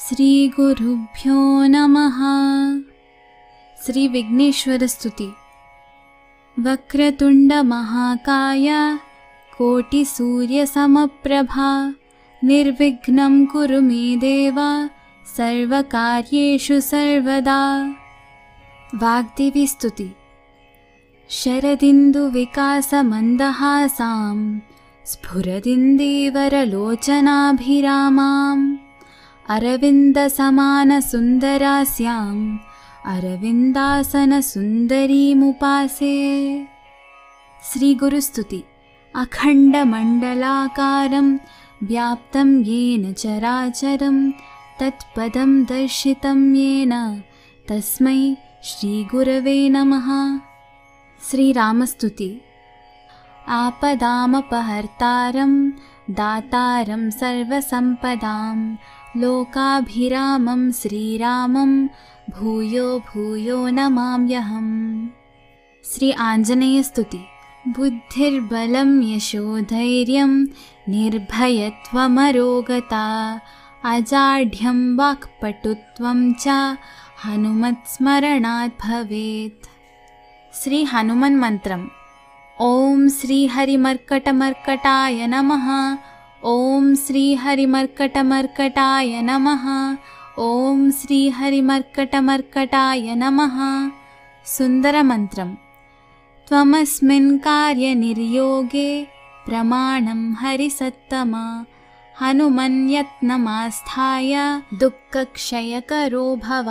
श्रीगुरुभ्यो नमः श्रीविघ्नेश्वरस्तुति वक्रतुण्डमहाकाय कोटिसूर्यसमप्रभा निर्विघ्नं कुरु मे देव सर्वकार्येषु सर्वदा वाग्देवीस्तुति शरदिन्दुविकासमन्दहासां स्फुरदिन्दीवरलोचनाभिरामाम् अरविन्दसमानसुन्दरास्याम् अरविन्दासनसुन्दरीमुपासे श्रीगुरुस्तुति अखण्डमण्डलाकारं व्याप्तं येन चराचरं तत्पदं दर्शितं येन तस्मै श्रीगुरवे नमः श्रीरामस्तुति आपदामपहर्तारं दातारं सर्वसम्पदां लोकाभिरामं श्रीरामं भूयो भूयो नमाम्यहम् श्री आञ्जनेयस्तुति बुद्धिर्बलं यशोधैर्यं निर्भयत्वमरोगता अजाढ्यं वाक्पटुत्वं च हनुमत्स्मरणात् भवेत् శ్రీ హనుమన్ మంత్రం ఓం శ్రీ హరిమర్కటమర్కటాయ నమ ఓం శ్రీ హరిమర్కటమర్కటాయ నమ ఓం శ్రీ హరిమర్కటమర్కటాయ నమ సుందర మంత్రం త్వమస్మిన్ కార్యనిర్యోగే ప్రమాణం హరిసత్తమా హనుమన్యత్నమాస్థాయ దుఃఖక్షయకరో భవ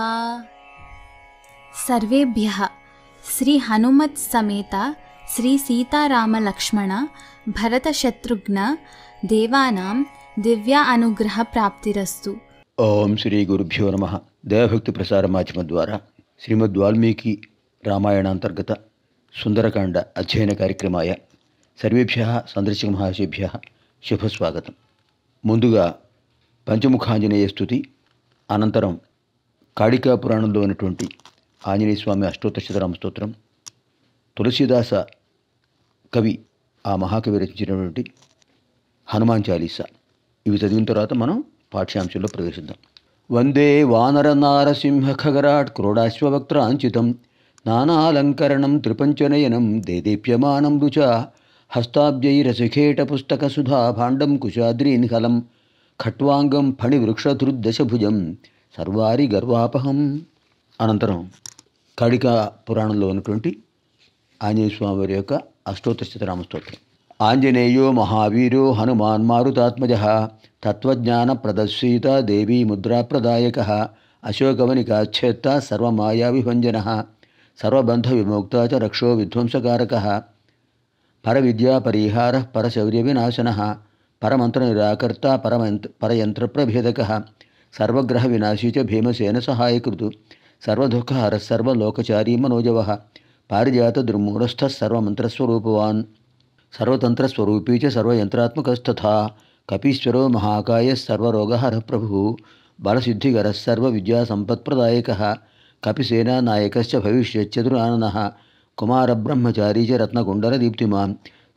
సర్వేభ్యः శ్రీ హనుమత్ సమేత శ్రీ సీతారామ లక్ష్మణ భరత శత్రుఘ్న దేవానాం దివ్య అనుగ్రహ ప్రాప్తిరస్తు ఓం శ్రీ గురుభ్యో నమ దేవభక్తి ప్రసార మాధ్యమం ద్వారా శ్రీమద్ వాల్మీకి రామాయణాంతర్గత సుందరకాండ అధ్యయన కార్యక్రమాయ సర్వేభ్య సందర్శక మహాశేభ్య శుభస్వాగతం ముందుగా పంచముఖాంజనేయ స్థుతి అనంతరం కాళికా పురాణంలో ఉన్నటువంటి ఆంజనేయ స్వామి అష్టోత్తశతరామ స్తోత్రం తులసీదాస కవి ఆ మహాకవి రచించినటువంటి హనుమాన్ చాలీసా ఇవి చదివిన తర్వాత మనం పాఠ్యాంశంలో ప్రవేశిద్దాం వందే వానర నారసింహ ఖగరాట్ క్రోడాశ్వవక్త్రాంచితం నానాలంకరణం త్రిపంచనయనం దేదీప్యమానం రుచ హస్తాబ్జైరసఖేట పుస్తక సుధా భాండం కుశాద్రీన్హలం ఖట్వాంగం ఫణివృక్షధృద్దశభుజం సర్వారి గర్వాపహం అనంతరం కాళికా పురాణంలో ఉన్నటువంటి ఆంజనేయ స్వామి వారి యొక్క అష్టోత్తర స్తోత్రం ఆంజనేయో మహావీరో హనుమాన్ మారుతాత్మజ తత్వజ్ఞాన ప్రదర్శీత దేవీ ముద్రాప్రదాయక అశోకవనికాచ్ఛేత్త సర్వమాయా విభంజన సర్వబంధ విముక్త చ రక్షో విధ్వంసకారక పరవిద్యా పరిహార పరశౌర్య వినాశన పరమంత్ర నిరాకర్త పరమంత్ర పరయంత్ర ప్రభేదక సర్వగ్రహ వినాశీ చ భీమసేన సహాయకృతు సర్వదుఃఖహర సర్వలోకచారీ మనోజవ పారిజాత దుర్మూఢస్థ సర్వమంత్రస్వరూపవాన్ సర్వతంత్రస్వరూపీ చ సర్వయంత్రాత్మకస్తథా కపీశ్వరో మహాకాయ సర్వరోగహర ప్రభు బలసిద్ధిగర సర్వవిద్యాసంపత్ప్రదాయక కపిసేనానాయకశ్చ భవిష్యచ్చతురానన కుమారబ్రహ్మచారీ చ రత్నకుండలదీప్తిమాన్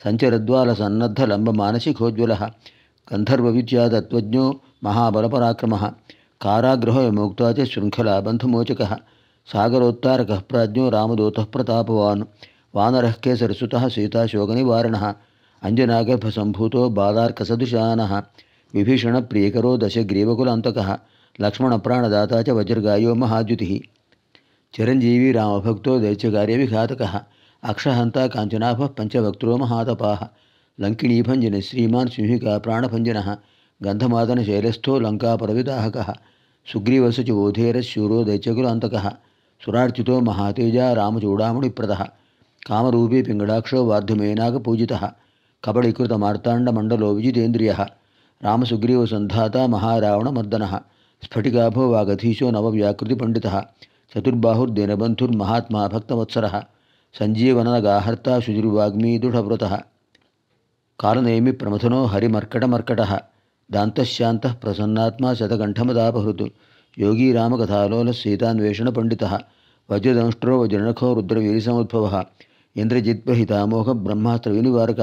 సంచరద్వాలసన్నద్ధలంబమానసికోజ్వల గంధర్వవిద్యాతత్వజ్ఞో మహాబలపరాక్రమ కారాగృహ విముక్త చ శృంఖలాబంధమోచక సాగరోత్తారక ప్రాజ్ఞో రామదూత ప్రతాపవాన్ వానర కేసరసుత సీతాశోకనివారణ అంజనాగర్భసంభూతో బాలార్కసదృశాన విభీషణ ప్రియకరో దశగ్రీవకులాంతక లక్ష్మణ ప్రాణదాత చ వజ్రగాయో మహాద్యుతి చిరంజీవి రామభక్తో దైత్యకార్యవిఘాతక అక్షహంత కాంచనాభ పంచవక్త్రో మహాతపా లంకిణీభంజన శ్రీమాన్ సింహికా ప్రాణభంజన గంధమాదన శైలస్థో లంకాపరవిదాహక సుగ్రీవసు చ ఓధేరశూరో దైత్యకులాంతక సురార్చితో మహాతేజ రామచూడామణిప్రద కామరూపీ పింగళాక్షో వార్ధుమేనాగపూజిత కబళీకృతమార్తాండమండలో విజితేంద్రియ రామసుగ్రీవసంధాత మహారావణమర్దన స్ఫటికాభో వాగధీశో నవవ్యాకృతిపండిత చతుర్బాహుర్దినబంధుర్మహాత్మా భక్తవత్సర సంజీవనగాహర్త శుచిర్వాగ్మీ దృఢవ్రత కాలనేమి ప్రమథనో హరిమర్కటమర్కట దాంతశాంత ప్రసన్నాత్మా శతకంఠమదాపహృత్ యోగీ రామకథాలోల సీతాన్వేషణ పండిత వజ్రదంష్ట్రో వజ్రనఖో రుద్రవీరిసముద్భవ ఇంద్రజిద్వహితామోహ బ్రహ్మాస్త్ర వినివారక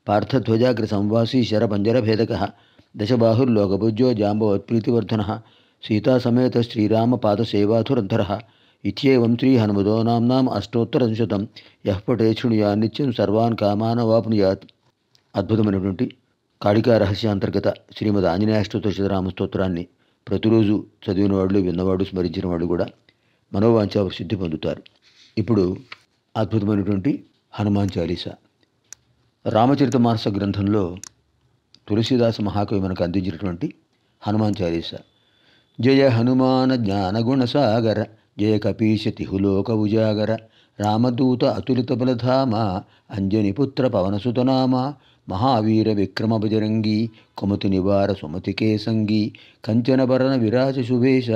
పార్థధ్వజాగ్ర సంవాసీ శరపంజరభేదక దశబాహుర్లోకభుజ్యో జాంబవత్ప్రీతివర్ధన సీతాసమేత శ్రీరామపాదసేవాధురంధరः ఇత్యేవం శ్రీహనుమదో నామ్నాం అష్టోత్తరశతం యః పటే శృణుయా నిత్యం సర్వాన్ కామాన్ వాప్నుయాత్ అద్భుతమైనటువంటి కాళికా రహస్యాంతర్గత శ్రీమద్ ఆంజనేయాష్టోత్తర రామ స్తోత్రాన్ని ప్రతిరోజు చదివిన వాళ్ళు విన్నవాడు స్మరించిన వాళ్ళు కూడా మనోవాంఛ సిద్ధి పొందుతారు ఇప్పుడు అద్భుతమైనటువంటి హనుమాన్ చాలీసా రామచరిత మానస గ్రంథంలో తులసీదాస మహాకవి మనకు అందించినటువంటి హనుమాన్ చాలీసా జయ హనుమాన జ్ఞానగుణసాగర జయ కపీశ తిహులోక ఉజాగర రామదూత అతులిత బలధామ అంజని పుత్ర పవనసుతనామ మహావీర విక్రమ బజరంగి కుమతి నివార సుమతి కేసంగి కంచనభరణ విరాజ శుభేశ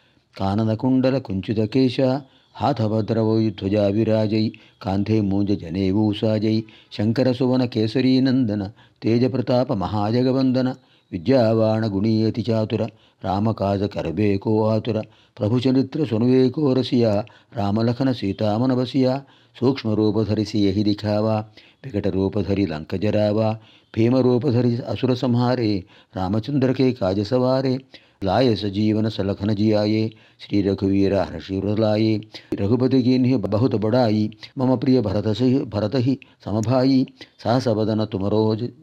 కాననకుండల కుంచిత కేశ హాథభద్రవై ధ్వజా విరాజై కాంధే మూంజ జనేవూసాజై శంకర సువన కేసరీనందన తేజప్రతాప మహాజగవందన విద్యావాణ గుణీయతి చాతుర రామకాజ కరబేకో ఆతుర ప్రభుచరిత్ర సునవేకో రసియా రామలఖన సీతామన బసియా సూక్ష్మరూపధరి యహి దిఖావా వికటరూపధరి లంక జరావా భీమరూపధరి అసుర సంహారే రామచంద్రకే కాజ సవారే लाए सजीवन सलखन जियाये श्री रघुवीर हर्षिर लाए रघुपति की बहुत बड़ाई मम प्रिय भरत से भरत ही समभाई सहस बदन तुमरो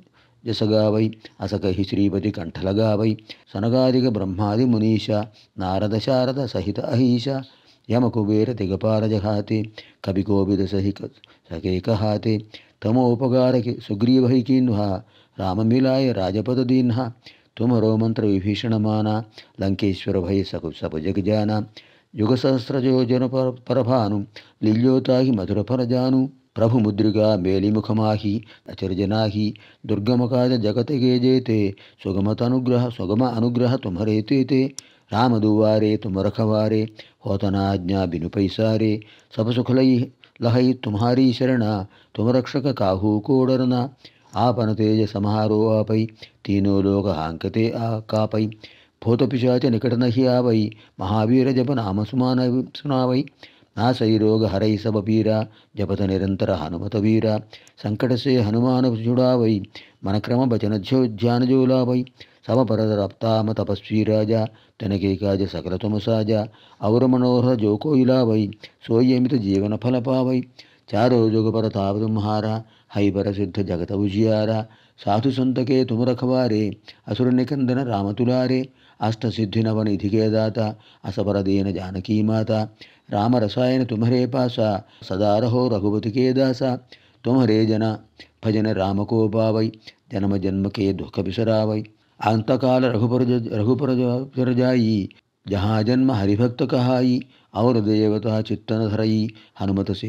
जस गावै अस कहि श्रीपति कंठ लगावै सनगादिक ब्रह्मादि मुनीषा नारद शारद सहित अहीशा यम कुबेर दिगपाल जहाते कवि कोविद सहि सके कहाते तमोपकार के सुग्रीव ही कीन्हा राम मिलाय राजपद दीन्हा तुमरो मंत्र विभीषण माना लंकेश्वर भय सकु सब जग जाना युग सहस्र जो जन पर परभानु लील्योता ही मधुर फर जानु प्रभु मुद्रिका मेली मुखमाही अचर जनाही दुर्गम काज जगत गे जेते सुगमत अनुग्रह सुगम अनुग्रह तुम्हारे ते राम दुआरे तुम रखवारे होतना आज्ञा बिनु पैसारे सब सुख लई लहई तुम्हारी शरणा तुम रक्षक काहू को डरना आपन तेज समारो आपै तीनों लोग हांकते आ कापै भूत पिशाच निकट नहीं आवै महावीर जप नाम सुमान सुनावै नासई रोग हरै सब पीरा जपत निरंतर हनुमत वीरा संकट से हनुमान जुड़ावै मन क्रम बचन ज्यो ध्यान जो लावै सब पर रप्ताम तपस्वी राजा तनके काज सकल तुम साजा और मनोहर जो को इलावै सोई अमित जीवन फल पावै चारो जुग पर ताप तुम्हारा हई पर सिद्ध जगत उजियारा साधु संत के तुम रखवारे असुर निकंदन राम तुलारे अष्ट सिद्धि नव निधि के दाता असबर दीन जानकी माता राम रसायन तुम्हारे पासा सदा रहो रघुपति के दासा तुम्हारे जना भजन राम को पावै जन्म जन्म के दुख बिसरावै अंतकाल रघुपर रघुपर जर जाई जहाँ जन्म हरिभक्त कहाई और देवता चित्तन धरई हनुमत से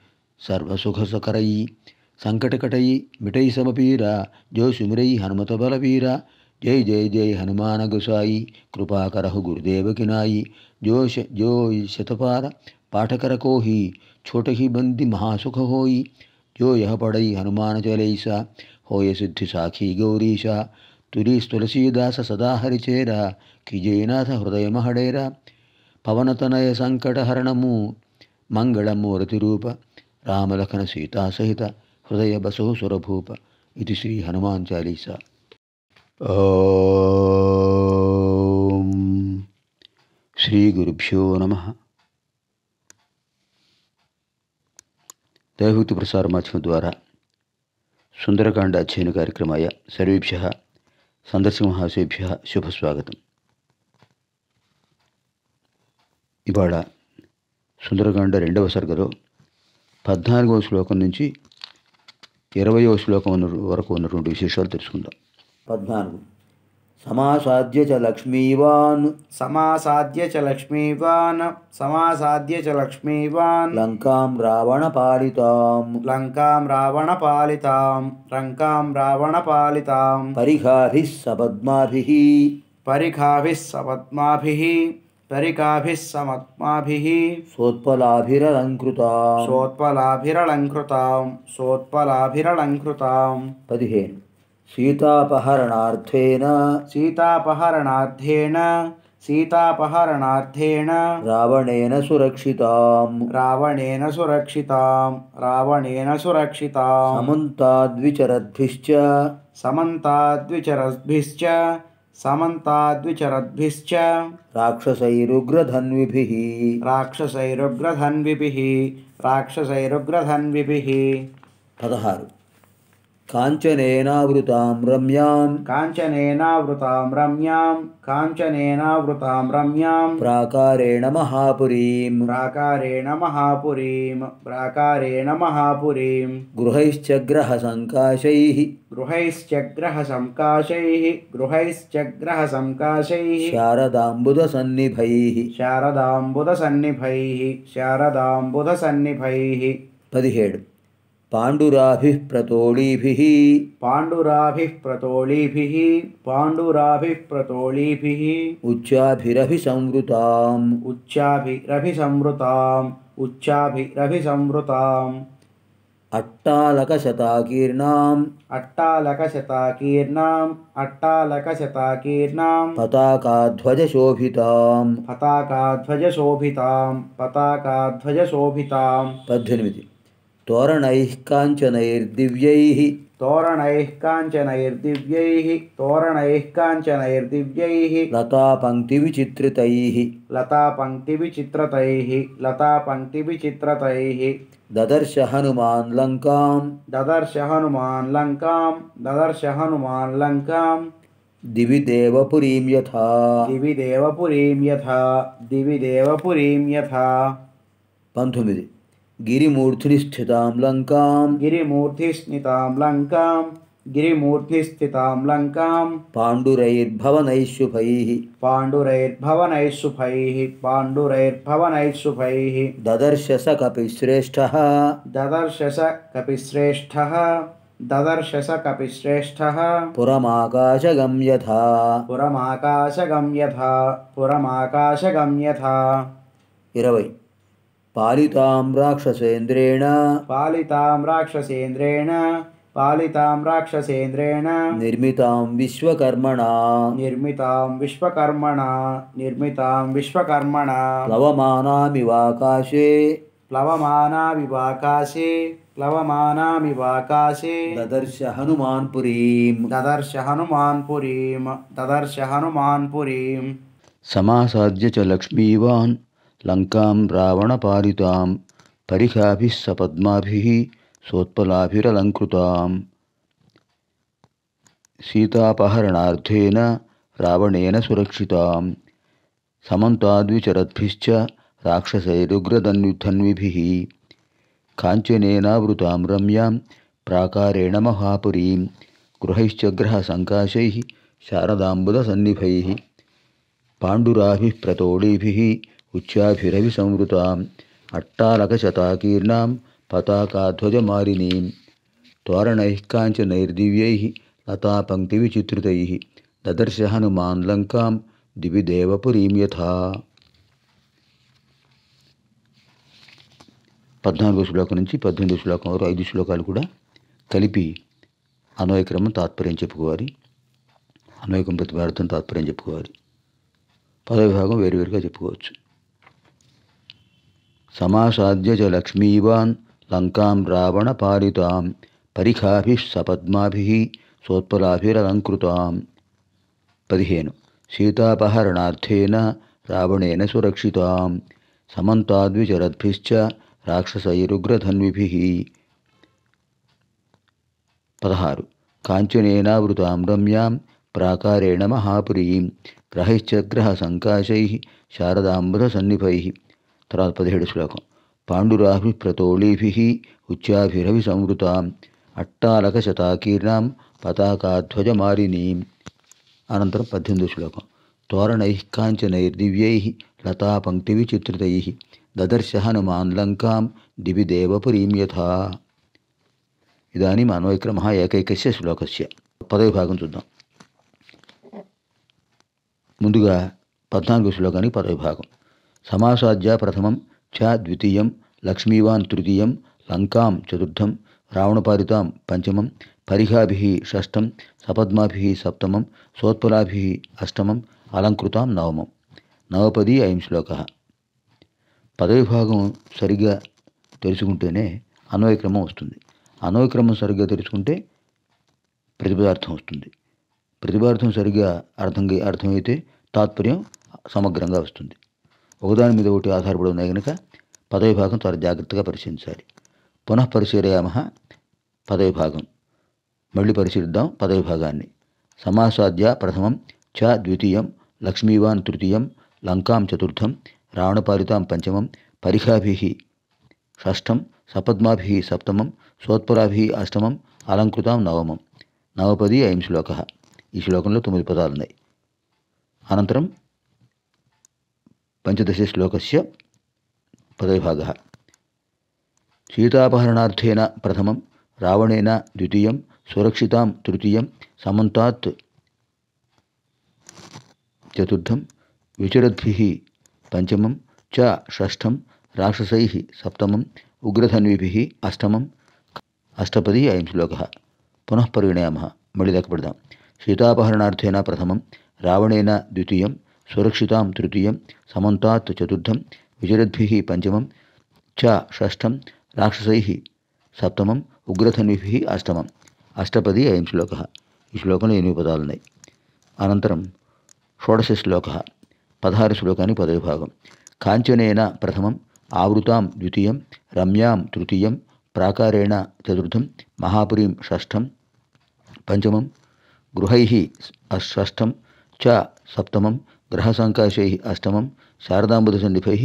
सर्व सुख सकरई संकट कटई मिटई सब पीरा जो सुमिरई हनुमत बल पीरा जय जय जय हनुमान गुसाई कृपा करहु गुरुदेव किनाई जो श, जो शतपार पाठ कर को ही छोट ही बंदी महासुख होई जो यह पढ़ई हनुमान चलैसा होय सिद्धि साखी गौरीशा तुरी तुलसीदास सदा हरिचेरा कीजयनाथ हृदय महडेरा పవనతనయ సంకటహరణము మంగళమూర్తిరూప రామలఖన సీతా సహిత హృదయ బసో సురభూప ఇది శ్రీ హనుమాన్ చాలీసా ఓం శ్రీ గురుభ్యో నమ దైవభక్తి ప్రసార మాధ్యమం ద్వారా సుందరకాండ అధ్యయన కార్యక్రమాయ సర్వేభ్య సందర్శక మహాశేభ్య శుభస్వాగతం ఇవాళ సుందరకాండ రెండవ సర్గలో పద్నాలుగవ శ్లోకం నుంచి ఇరవయవ శ్లోకం ఉన్న వరకు ఉన్నటువంటి విశేషాలు తెలుసుకుందాం పద్నాలుగు సమాసాద్య చ లక్ష్మీవాన్ समासाद्य च लक्ष्मीवान् समासाद्य च लक्ष्मीवान् లంకాం రావణ పాలితాం लङ्कां रावणपालितां लङ्कां रावणपालितां పరిహాభిः సపద్మాభిः परिखाभिः सपद्माभिः परिकाभिः समत्माभिः సోత్పలాభిరలంకృతాం सोत्पलाभिरलङ्कृतां सोत्पलाभिरलङ्कृतां పదిహేను సీతాపహరణార్థేన सीतापहरणार्थेन सीतापहरणार्थेन రావణేన సురక్షితాం रावणेन सुरक्षितां रावणेन सुरक्षितां సమంతాద్విచరద్భిశ్చ समन्ताद्विचरद्भिश्च समन्ताद्विचरद्भिश्च రాక్షసైరుగ్రధన్విభిः राक्षसैरुग्रधन्विभिः राक्षसैरुग्रधन्विभिः పదహారు కాంచనేనావృతాం రమ్యాం काञ्चनेनावृतां रम्यां काञ्चनेनावृतां रम्यां ప్రాకారేణ మహాపురీం प्राकारेण महापुरीं प्राकारेण महापुरीं గృహైశ్చగ్రహసంకాశైः गृहैश्चग्रहसङ्काशैः गृहैश्चग्रहसङ्काशैः శారదాంబుదసన్నిభైः शारदाम्बुदसन्निभैः शारदाम्बुदसन्निभैः పదిహేడు పాండురాభిः ప్రతోళీభిः पाण्डुराभिः प्रतोळीभिः पाण्डुराभिः प्रतोळीभिः ఉచ్చాభిరభిసంవృతాం उच्चाभिरभिसंवृताम् उच्चाभिरभिसंवृताम् అట్టాలకశతాకీర్ణాం अट्टालकशताकीर्णाम् अट्टालकशताकीर्णाम् పతాకాధ్వజశోభితాం पताकाध्वजशोभिताम् पताकाध्वजशोभिताम् పద్దెనిమిది తోరణైః కాంచనైర్దివ్యైः तोरणैः काञ्चनैर्दिव्यैः तोरणैः काञ्चनैर्दिव्यैः లతాపంక్తివిచిత్రితైः लतापङ्क्तिविचित्रतैः लतापङ्क्तिविचित्रतैः దదర్శ హనుమాన్ లంకాం ददर्श हनुमान् लङ्काम् ददर्श हनुमान् लङ्काम् దివి దేవపురీం యథా दिवि देवपुरीं यथा दिवि देवपुरीं यथा పంతొమ్మిది గిరిమూర్ధిని స్థితాం లంకాం गिरिमूर्तिस्थितां लङ्कां गिरिमूर्तिस्थितां लङ्कां పాండురైర్భవనైः శుభైः पाण्डुरैर्भवनैः शुभैः पाण्डुरैर्भवनैः शुभैः దదర్శ స కపిశ్రేష్ఠः ददर्श स कपिश्रेष्ठः ददर्श स कपिश्रेष्ठः పురమాకాశగం యథా पुरमाकाशगं यथा पुरमाकाशगं यथा ఇరవై పాలితాం రాక్షసేంద్రేణ पालितां राक्षसेन्द्रेण पालितां राक्षसेन्द्रेण నిర్మితాం విశ్వకర్మణా निर्मितां विश्वकर्मणा निर्मितां विश्वकर्मणा ప్లవమానామివాకాశే प्लवमानाविवाकाशे प्लवमानामिवाकाशे దదర్శ హనుమాన్ పురీం ददर्श हनुमान् पुरीं ददर्श हनुमान् पुरीम् సమాసాద్య చ లక్ష్మీవాన్ లంకాం రావణపాలితాం పరిఖాభిः సపద్మాభిः సోత్పలాభిరలంకృతాం సీతాపహరణార్థేన రావణేన సురక్షితాం సమంతాద్విచరద్భిశ్చ రాక్షసైరుగ్రధన్విధన్విభిः కాంచనేనావృతాం రమ్యాం ప్రాకారేణ మహాపురీం గృహైశ్చగ్రహసంకాశైः శారదాంబుదసన్నిభైः పాండురాభిः ప్రతోళీభిः ఉచ్చాభిరవిసంవృతాం అట్టాలకశతాకీర్ణాం పతాకాధ్వజమాలినీం తోరణైः కాంచనైర్దివ్యైः లతాపङ्క్తివిచిత్రితైः దదర్శ హనుమాన్ లంకాం దివి దేవపురీం యథా పద్నాలుగో శ్లోకం నుంచి పద్దెనిమిదో శ్లోకం వరకు ఐదు శ్లోకాలు కూడా కలిపి అన్వయక్రమం తాత్పర్యం చెప్పుకోవాలి అన్వయకం ప్రతిపార్థం తాత్పర్యం చెప్పుకోవాలి పదవి భాగం వేరువేరుగా చెప్పుకోవచ్చు సమాసాద్య చ లక్ష్మీవాన్ లంకాం రావణ పాలితాం పరిఖాభి సపద్మాభి సోత్పలాభిరలంకృతాం పదిహేను సీతాపహరణార్థేన రావణేన సురక్షితాం సమంతాద్విచరద్భిశ్చ రాక్షసైరుగ్రధన్విభి పదహారు కాంచనేనావృతాం రమ్యాం ప్రాకారేణ మహాపురీం గ్రహైశ్చగ్రహ సంకాశై శారదాంబుధ సన్నిభై తర్వాత పదిహేడు శ్లోకం పాండురాభి ప్రతోళీభి ఉచ్చాభిరవి సంవృతాం అట్టాలక శతాకీర్ణాం పతాకాధ్వజమాలినీం అనంతరం పద్దెనిమిదో శ్లోకం తోరణైः కాంచనైర్దివ్యైः లతాపङ्క్తివిచిత్రితైः దదర్శ హనుమాన్ లంకాం దివి దేవపురీం యథా ఇదానీం అన్వయక్రమः ఏకైకస్య శ్లోకస్య పదవి భాగం చూద్దాం ముందుగా పద్నాలుగో శ్లోకానికి పదవి భాగం సమాసాధ్య ప్రథమం చ ద్వితీయం లక్ష్మీవాన్ తృతీయం లంకాం చతుర్థం రావణపాలితాం పంచమం పరిహాభి షష్టం సపద్మాభి సప్తమం సోత్పలాభి అష్టమం అలంకృతాం నవమం నవపది అయం శ్లోక పదవి భాగం సరిగ్గా తెలుసుకుంటేనే అన్వయక్రమం వస్తుంది అన్వయక్రమం సరిగ్గా తెలుసుకుంటే ప్రతిపదార్థం వస్తుంది ప్రతిపార్థం సరిగ్గా అర్థం అర్థమైతే తాత్పర్యం సమగ్రంగా వస్తుంది ఒకదాని మీద ఒకటి ఆధారపడి ఉన్నాయి కనుక పదవి భాగం చాలా జాగ్రత్తగా పరిశీలించాలి పునః పరిశీలయామ పదవి భాగం మళ్ళీ పరిశీలిద్దాం పదవి భాగాన్ని సమాసాద్య ప్రథమం చ ద్వితీయం లక్ష్మీవాన్ తృతీయం లంకాం చతుర్థం రావణపాలితాం పంచమం పరిఖాభి షష్టం సపద్మాభి సప్తమం సోత్పరాభి అష్టమం అలంకృతాం నవమం నవపది అయం శ్లోక ఈ శ్లోకంలో తొమ్మిది పదాలు ఉన్నాయి అనంతరం పంచదశ శ్లోకస్య పదవిభాగ సీతాపహరణార్థేన ప్రథమం రావణేన ద్వితీయం సురక్షితాం తృతీయం సమంతాత్ చతుర్థం విచరద్భిः పంచమం చ షష్ఠం రాక్షసైः సప్తమం ఉగ్రధన్విభిः అష్టమం అష్టపది అయం శ్లోక పునః పరిగణయామः మళ్ళీ లెక్కపెడదాం సీతాపహరణార్థేన ప్రథమం రావణేన ద్వితీయం సురక్షితాం తృతీయం సమంతాత్ చతుర్థం విచరద్భిः పంచమం చ షష్ఠం రాక్షసైः సప్తమం ఉగ్రధన్విభిः అష్టమం అష్టపది అయం శ్లోక ఈ శ్లోకంలో ఎనిమిది పదాలు ఉన్నాయి అనంతరం షోడశ శ్లోక పదహారు శ్లోకానికి పదవి భాగం కాంచనేన ప్రథమం ఆవృతాం ద్వితీయం రమ్యాం తృతీయం ప్రాకారేణ చతుర్థం మహాపురీం షష్ఠం పంచమం గృహై షష్ఠం చ సప్తమం గ్రహసంకాశై అష్టమం శారదాంబుధసన్నిభై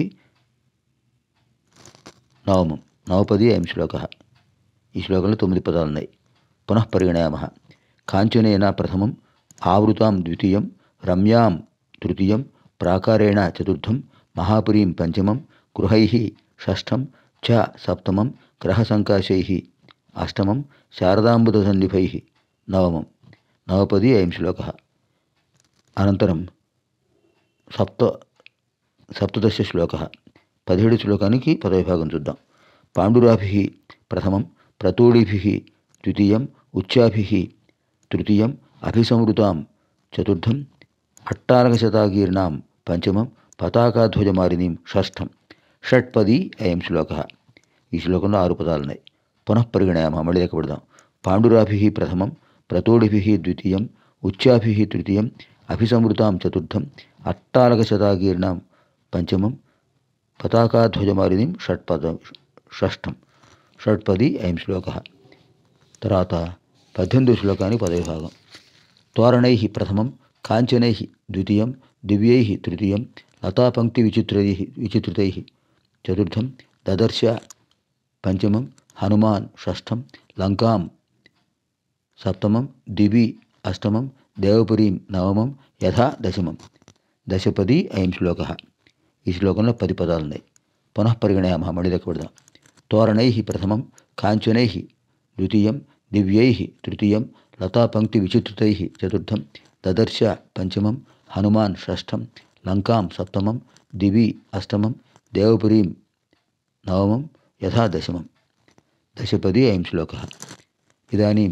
నవమం నవపది అయం శ్లోక ఈ శ్లోకంలో తొమ్మిది పదాలు ఉన్నాయి పునః పరిగణయామ కాంచనేన ప్రథమం ఆవృతాం ద్వితీయం రమ్యాం తృతీయం ప్రాకారేణ చతుర్థం మహాపురీం పంచమం గృహై షష్ఠం చ సప్తమం గ్రహసంకాశై అష్టమం శారదాంబుధసన్నిభై నవమం నవపది అయం శ్లోక అనంతరం సప్త సప్తదశ శ్లోక పదిహేడు శ్లోకానికి పదవిభాగం చూద్దాం పాండురాభి ప్రథమం ప్రతోడిభి ద్వితీయం ఉచ్చాభి తృతీయం అభిసంవృతాం చతుర్థం అట్టారకశతాకీర్ణాం పంచమం పతాకాధ్వజమారిణీం షష్ఠం షట్పది అయం శ్లోక ఈ శ్లోకంలో ఆరు పదాలున్నాయి పునః పరిగణయామ మళ్ళీ లెక్కపెడదాం పాండురాభి ప్రథమం ప్రతోడిభి ద్వితీయం ఉచ్చాభి తృతీయం అభిసంవృతాం చతుర్థం అట్టాలకశతాకీర్ణాం పంచమం పతాకాధ్వజమారిణీం షట్పద షష్ఠం షట్పది అయం శ్లోక తర్వాత పద్దెనిమిది శ్లోకానికి పదవి భాగం తోరణై ప్రథమం కాంచనై ద్వితీయం దివ్యై తృతీయం లతాపంక్తి విచిత్రై విచిత్రితై చతుర్థం దదర్శ పంచమం హనుమాన్ షష్ఠం లంకాం సప్తమం దివి అష్టమం దేవపురీం నవమం యథా దశమం దశపది అయం శ్లోక ఈ శ్లోకంలో పది పదాలు ఉన్నాయి పునః పరిగణయామ మళ్ళీ లెక్కపెడదాం తోరణై ప్రథమం కాంచనై ద్వితీయం దివ్యై తృతీయం లతాపంక్తి విచిత్రితై చతుర్థం దదర్శ పంచమం హనుమాన్ షష్ఠం లంకాం సప్తమం దివి అష్టమం దేవపురీం నవమం యథా దశమం దశపది అయం శ్లోక ఇదాनीं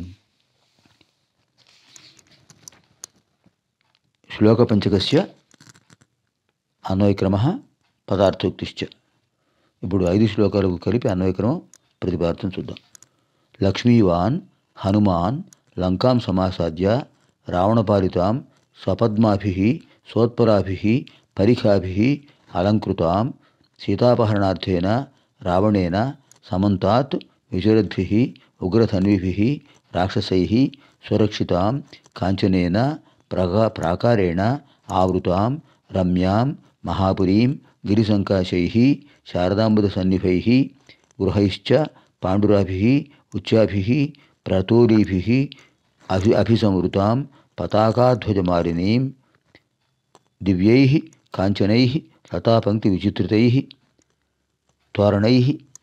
శ్లోకపంచకస్య అన్వయక్రమ పదార్థోక్తిశ్చ ఇప్పుడు ఐదు శ్లోకాలకు కలిపి అన్వయక్రమం ప్రతిపాదన చూద్దాం లక్ష్మీవాన్ హనుమాన్ లంకాం సమాసాద్య రావణపాలితాం సపద్మాభి సోత్పరాభి పరిఖాభి అలంకృతాం సీతాపహరణార్థేన రావణేన సమంతాత్ విచరద్భి ఉగ్రధన్విభి రాక్షసై సురక్షితాం కాంచనేన ప్రగా ప్రాకారేణ ఆవృతాం రమ్యాం మహాపురీం గిరిసంకాశై శారదాంబుధసన్నిభై గృహైశ్చ పాండురాభి ఉచ్చాభి ప్రతోరీభి అభి అభిసంవృతాం పతాకాధ్వజమాలినీం దివ్యై కాంచనై లతాపంక్తి విచిత్రితై తోరణై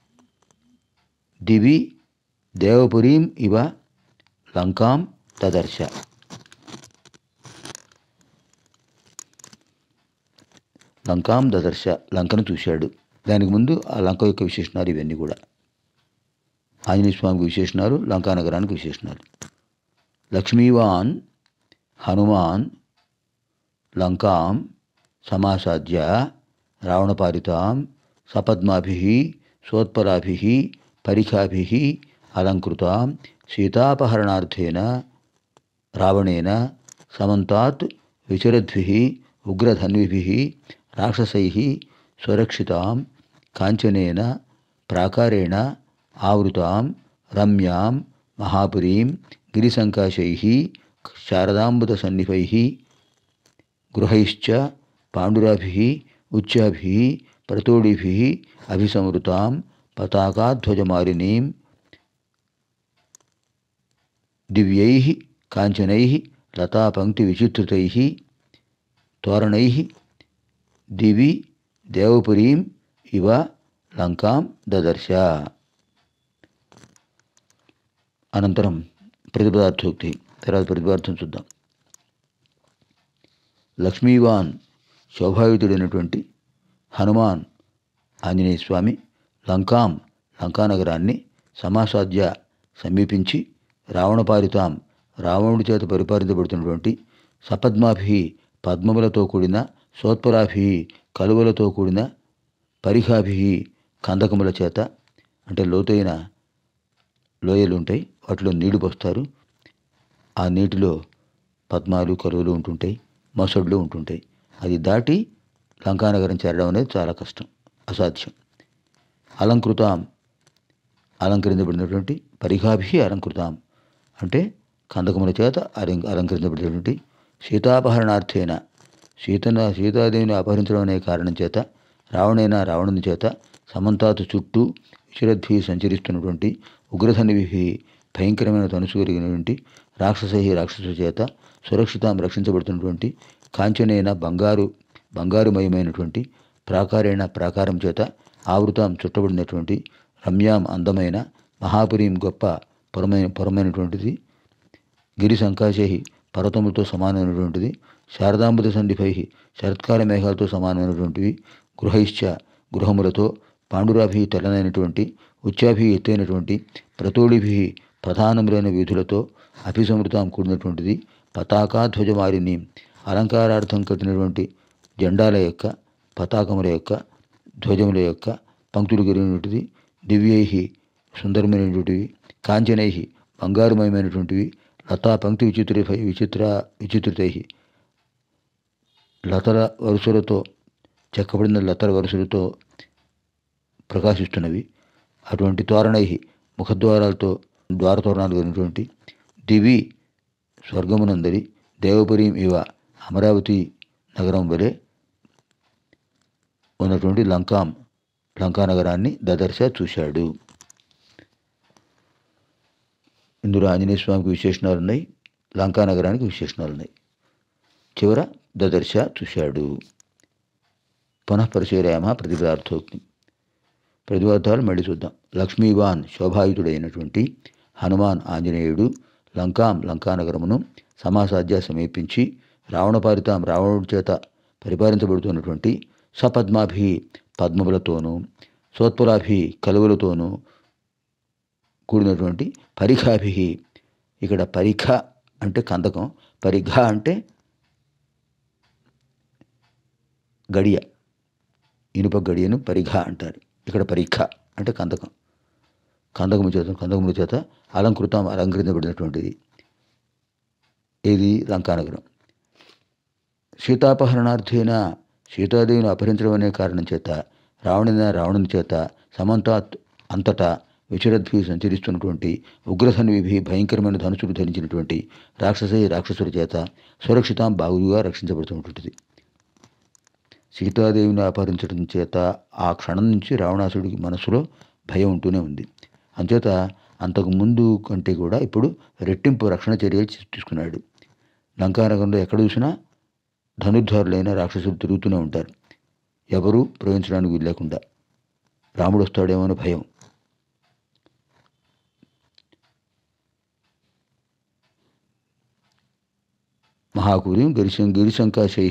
దివి దేవపురీం ఇవ లంకాం తదర్శ లంకాం దదర్శ లంకను చూశాడు దానికి ముందు ఆ లంక యొక్క విశేషణాలు ఇవన్నీ కూడా ఆంజనేయ స్వామికి విశేషణాలు లంకా నగరానికి విశేషణాలు లక్ష్మీవాన్ హనుమాన్ లంకాం సమాసాద్య రావణపాలితాం సపద్మాభి సోత్పరాభి పరిఖాభి అలంకృతాం సీతాపహరణార్థేన రావణేన సమంతాత్ విచరద్భిः ఉగ్రధన్విభిः రాక్షసైः సురక్షితాం కాంచనేన ప్రాకారేణ ఆవృతాం రమ్యాం మహాపురీం గిరిసంకాశైः శారదాంబుదసన్నిభైः గృహైశ్చ పాండురాభిः ఉచ్చాభిः ప్రతోడిభిः అభిసంవృతాం పతాకాధ్వజమాలినీం దివ్యైः కాంచనైः లతాపంక్తివిచిత్రితైः తోరణైः దివి దేవపురీం ఇవ లంకాం దదర్శ అనంతరం ప్రతిపదార్థోక్తి తర్వాత ప్రతిపదార్థం చూద్దాం లక్ష్మీవాన్ శోభాయుతుడైనటువంటి హనుమాన్ ఆంజనేయ స్వామి లంకాం లంకానగరాన్ని సమాసాధ్య సమీపించి రావణపాలితాం రావణుడి చేత పరిపాలించబడుతున్నటువంటి సపద్మాభి పద్మములతో కూడిన సోత్పరాభి కలువలతో కూడిన పరిహాభి కందకముల చేత అంటే లోతైన లోయలు ఉంటాయి వాటిలో నీళ్లు పోస్తారు ఆ నీటిలో పద్మాలు కరువులు ఉంటుంటాయి మొసళ్ళు ఉంటుంటాయి అది దాటి లంకానగరం చేరడం అనేది చాలా కష్టం అసాధ్యం అలంకృతాం అలంకరించబడినటువంటి పరిఘాభి అలంకృతాం అంటే కందకముల చేత అలం అలంకరించబడినటువంటి సీతాపహరణార్థేన సీతన సీతాదేవిని అపహరించడం అనే కారణం చేత రావణైన రావణుని చేత సమంతాతు చుట్టూ విచరద్భి సంచరిస్తున్నటువంటి ఉగ్రధనిభి భయంకరమైన ధనుసు కలిగినటువంటి రాక్షస రాక్షసుల చేత సురక్షితం రక్షించబడుతున్నటువంటి కాంచనైన బంగారు బంగారుమయమైనటువంటి ప్రాకారైన ప్రాకారం చేత ఆవృతం చుట్టబడినటువంటి రమ్యాం అందమైన మహాపురీం గొప్ప పురమైన పురమైనటువంటిది గిరి సంకాశై పర్వతములతో సమానమైనటువంటిది శారదాంబుద సంధిపై శరత్కాల మేఘాలతో సమానమైనటువంటివి గృహైశ్చ గృహములతో పాండురాభి తెల్లనైనటువంటి ఉచ్చాభి ఎత్తైనటువంటి ప్రతోళిభి ప్రధానములైన వీధులతో అభిసమృతం కూడినటువంటిది పతాకాధ్వజమారిని అలంకారార్థం కట్టినటువంటి జెండాల యొక్క పతాకముల యొక్క ధ్వజముల యొక్క పంక్తులు కలిగినటువంటిది దివ్యై సుందరమైనటువంటివి కాంచనై బంగారుమయమైనటువంటివి లతా పంక్తి విచిత్ర విచిత్ర విచిత్రితై లతల వరుసలతో చెక్కబడిన లతల వరుసలతో ప్రకాశిస్తున్నవి అటువంటి తోరణై ముఖద్వారాలతో ద్వారతోరణాలు కలిగినటువంటి దివి స్వర్గమునందరి దేవపురీం ఇవ అమరావతి నగరం వలె ఉన్నటువంటి లంకాం లంకా నగరాన్ని దదర్శ చూశాడు ఇందులో ఆంజనేయ స్వామికి విశేషణాలు ఉన్నాయి లంకా నగరానికి విశేషణాలు ఉన్నాయి చివర దదర్శ చూశాడు పునః పరిశీలయామ ప్రతిపదార్థోక్తి ప్రతిపదార్థాలు మళ్ళీ చూద్దాం లక్ష్మీవాన్ శోభాయుతుడైనటువంటి హనుమాన్ ఆంజనేయుడు లంకాం లంకానగరమును సమాసాధ్య సమీపించి రావణపాలితాం రావణుడి చేత పరిపాలించబడుతున్నటువంటి సపద్మాభి పద్మములతోనూ సోత్పురాభి కలువలతోనూ కూడినటువంటి పరిఖాభి ఇక్కడ పరిఖ అంటే కందకం పరిఘ అంటే గడియ ఇనుప గడియను పరిఘ అంటారు ఇక్కడ పరిఖ అంటే కందకం కందకము చేత కందకముల చేత అలంకృతం అలంకరించబడినటువంటిది ఇది లంకానగరం సీతాపహరణార్థైన సీతాదేవిని అపహరించడం అనే కారణం చేత రావణుని రావణుని చేత సమంతాత్ అంతటా విచరద్భి సంచరిస్తున్నటువంటి ఉగ్రధన్విభి భయంకరమైన ధనుసులు ధరించినటువంటి రాక్షస రాక్షసుల చేత సురక్షితం బాగుగా రక్షించబడుతున్నటువంటిది సీతాదేవిని అపహరించడం చేత ఆ క్షణం నుంచి రావణాసుడికి మనసులో భయం ఉంటూనే ఉంది అంచేత అంతకు ముందు కంటే కూడా ఇప్పుడు రెట్టింపు రక్షణ చర్యలు తీసుకున్నాడు లంకానగరంలో ఎక్కడ చూసినా ధనుర్ధారులైన రాక్షసులు తిరుగుతూనే ఉంటారు ఎవరూ ప్రవహించడానికి వీలు లేకుండా రాముడు వస్తాడేమో అని భయం మహాకూర్యం గిరిశం గిరిశంకాశై